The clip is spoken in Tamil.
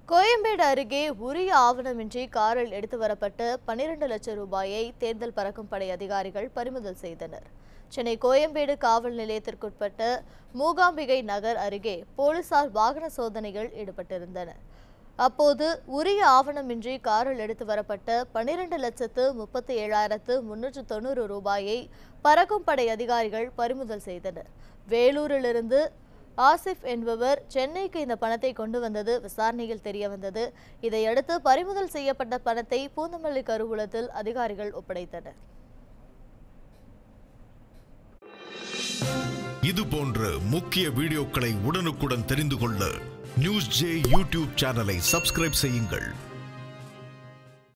கோயம்பேடு அருகே உரிய ஆவணமின்றி காரில் எடுத்து வரப்பட்ட பனிரெண்டு லட்சம் ரூபாயை தேர்தல் பறக்கும் படை அதிகாரிகள் பறிமுதல் செய்தனர் சென்னை கோயம்பேடு காவல் நிலையத்திற்குட்பட்ட மூகாம்பிகை நகர் அருகே போலீசார் வாகன சோதனையில் ஈடுபட்டிருந்தனர் அப்போது உரிய ஆவணமின்றி காரில் எடுத்து வரப்பட்ட பனிரெண்டு லட்சத்து முப்பத்தி ஏழாயிரத்து முன்னூற்று தொண்ணூறு ரூபாயை பறக்கும் படை அதிகாரிகள் பறிமுதல் செய்தனர் வேலூரிலிருந்து ஆசிஃப் என்பவர் சென்னைக்கு இந்த பணத்தை கொண்டு வந்தது விசாரணையில் தெரிய வந்தது இதையடுத்து பறிமுதல் செய்யப்பட்ட பணத்தை பூந்தமல்லி கருவூலத்தில் அதிகாரிகள் ஒப்படைத்தனர் இது போன்ற முக்கிய வீடியோக்களை உடனுக்குடன் தெரிந்து கொள்ள நியூஸ் ஜே யூடியூப் சேனலை சப்ஸ்கிரைப் செய்யுங்கள்